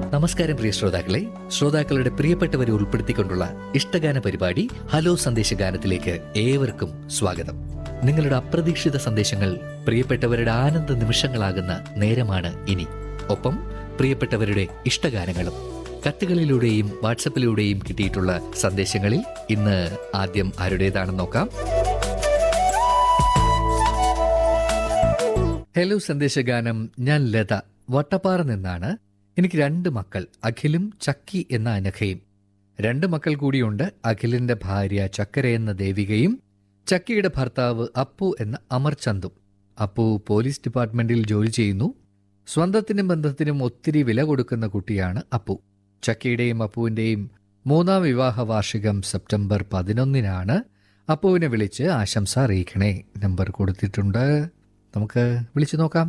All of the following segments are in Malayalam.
നമസ്കാരം പ്രിയ ശ്രോതാക്കളെ ശ്രോതാക്കളുടെ പ്രിയപ്പെട്ടവരെ ഉൾപ്പെടുത്തിക്കൊണ്ടുള്ള ഇഷ്ടഗാന പരിപാടി ഹലോ സന്ദേശഗാനത്തിലേക്ക് ഏവർക്കും സ്വാഗതം നിങ്ങളുടെ അപ്രതീക്ഷിത സന്ദേശങ്ങൾ പ്രിയപ്പെട്ടവരുടെ ആനന്ദ നിമിഷങ്ങളാകുന്ന നേരമാണ് ഇനി ഒപ്പം പ്രിയപ്പെട്ടവരുടെ ഇഷ്ടഗാനങ്ങളും കത്തുകളിലൂടെയും വാട്സപ്പിലൂടെയും കിട്ടിയിട്ടുള്ള സന്ദേശങ്ങളിൽ ഇന്ന് ആദ്യം ആരുടേതാണെന്ന് നോക്കാം ഹലോ സന്ദേശഗാനം ഞാൻ ലത വട്ടപ്പാറ നിന്നാണ് എനിക്ക് രണ്ട് മക്കൾ അഖിലും ചക്കി എന്ന അനഘയും രണ്ട് മക്കൾ കൂടിയുണ്ട് അഖിലിന്റെ ഭാര്യ ചക്കര എന്ന ദേവികയും ചക്കിയുടെ ഭർത്താവ് അപ്പു എന്ന അമർചന്ദും അപ്പു പോലീസ് ഡിപ്പാർട്ട്മെന്റിൽ ജോലി ചെയ്യുന്നു സ്വന്തത്തിനും ബന്ധത്തിനും ഒത്തിരി വില കൊടുക്കുന്ന കുട്ടിയാണ് അപ്പു ചക്കിയുടെയും അപ്പുവിന്റെയും മൂന്നാം വിവാഹ വാർഷികം സെപ്റ്റംബർ പതിനൊന്നിനാണ് അപ്പുവിനെ വിളിച്ച് ആശംസ അറിയിക്കണേ നമ്പർ കൊടുത്തിട്ടുണ്ട് നമുക്ക് വിളിച്ചു നോക്കാം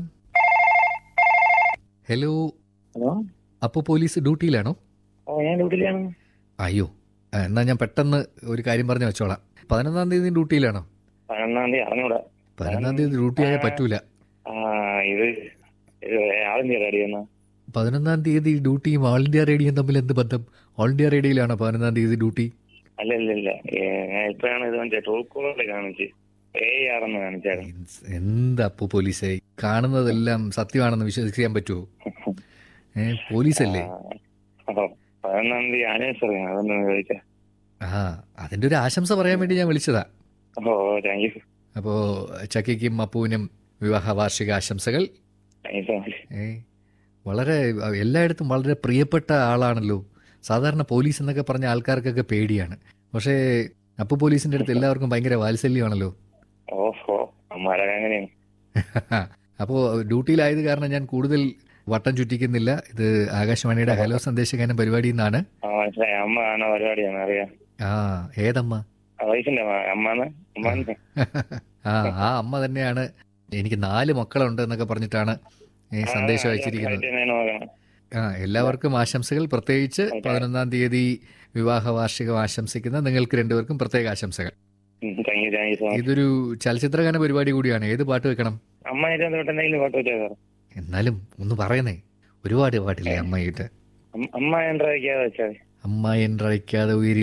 ഹലോ ഹലോ അപ്പു പോലീസ് ഡ്യൂട്ടിയിലാണോ ഓ ഞാൻ ഡ്യൂട്ടിയിലാണ് അയ്യോ ആ, എന്നാ ഞാൻ പെട്ടെന്ന് ഒരു കാര്യം പറഞ്ഞു വെച്ചോളാം പതിനൊന്നാം തീയതി ഡ്യൂട്ടിയിലാണോ പതിനൊന്നാം തീയതി അറിഞ്ഞൂടാ പതിനൊന്നാം തീയതി ഡ്യൂട്ടി ആയാൽ പറ്റൂല ആ ഇത് ഇത് ആളിന്ത്യ റെഡി എന്നാ പതിനൊന്നാം തീയതി ഡ്യൂട്ടിയും ഓൾ ഇന്ത്യ റേഡിയോയും തമ്മിൽ എന്ത് ബന്ധം ഓൾ ഇന്ത്യ റേഡിയോയിലാണോ പതിനൊന്നാം തീയതി ഡ്യൂട്ടി അല്ല ഇല്ല ഇല്ല ഏ, ഞാൻ ഇപ്പഴാണ് ഇത് മറ്റേ ട്രൂ കോളറിൽ കാണിച്ച് ഏ ആറെന്ന് കാണിച്ചായിരുന്നു എന്താ അപ്പു പോലീസേ കാണുന്നതെല്ലാം സത്യമാണെന്ന് വിശ്വസിക്കാൻ പറ്റുമോ ഏ പോലീസല്ലേ ആ, ഓ പതിനൊന്നാം തീയതി ആനിവേഴ്സറി അതൊന്ന് ചോദിച്ചാ ആ അതിന്റെ ഒരു ആശംസ പറയാൻ വേണ്ടി ഞാൻ വിളിച്ചതാ ഓ താങ്ക് യു അപ്പോ ചക്കിക്കും അപ്പുവിനും വിവാഹ വാർഷിക ആശംസകൾ താങ്ക് യു സോ മച്ച് ഏ വളരെ എല്ലായിടത്തും വളരെ പ്രിയപ്പെട്ട ആളാണല്ലോ സാധാരണ പോലീസ് എന്നൊക്കെ പറഞ്ഞ ആൾക്കാർക്കൊക്കെ പേടിയാണ് പക്ഷേ അപ്പു പോലീസിന്റെ അടുത്ത് എല്ലാവർക്കും ഭയങ്കര വാത്സല്യമാണല്ലോ ഓഹോ അമ്മാരൊക്കെ അങ്ങനെയാണ് അപ്പോൾ ഡ്യൂട്ടിയിലായത് കാരണം ഞാൻ കൂടുതൽ വട്ടം ചുറ്റിക്കുന്നില്ല ഇത് ആകാശവാണിയുടെ ഹലോ സന്ദേശഗാനം പരിപാടിയിൽ നിന്നാണ് ആ മനസ്സിലായി അമ്മ കാണുന്ന പരിപാടിയാണ് അറിയാം ആ ഏതമ്മ ആ വയസ്സിന്റെ അമ്മാന്ന് അമ്മാന്ന് ആ ആ അമ്മ തന്നെയാണ് എനിക്ക് നാല് മക്കളുണ്ട് എന്നൊക്കെ പറഞ്ഞിട്ടാണ് ഈ സന്ദേശം അയച്ചിരിക്കുന്നത് നോക്കണം ആ എല്ലാവർക്കും ആശംസകൾ പ്രത്യേകിച്ച് പതിനൊന്നാം തീയതി വിവാഹ വാർഷികം ആശംസിക്കുന്ന നിങ്ങൾക്ക് രണ്ടുപേർക്കും പ്രത്യേക ആശംസകൾ thank you thank you so much ഇതൊരു ചലച്ചിത്രഗാന പരിപാടി കൂടിയാണ് ഏത് പാട്ട് വെക്കണം അമ്മ തൊട്ട് എന്തെങ്കിലും ഫോട്ടോ വെച്ചാൽ എന്നാലും ഒന്ന് പറയുന്നേ ഒരുപാട് പാട്ടില്ലേ അമ്മയിട്ട് അമ്മ എന്റെ വെച്ചാൽ അമ്മ എൻ റയിക്കാതെ ഉയരി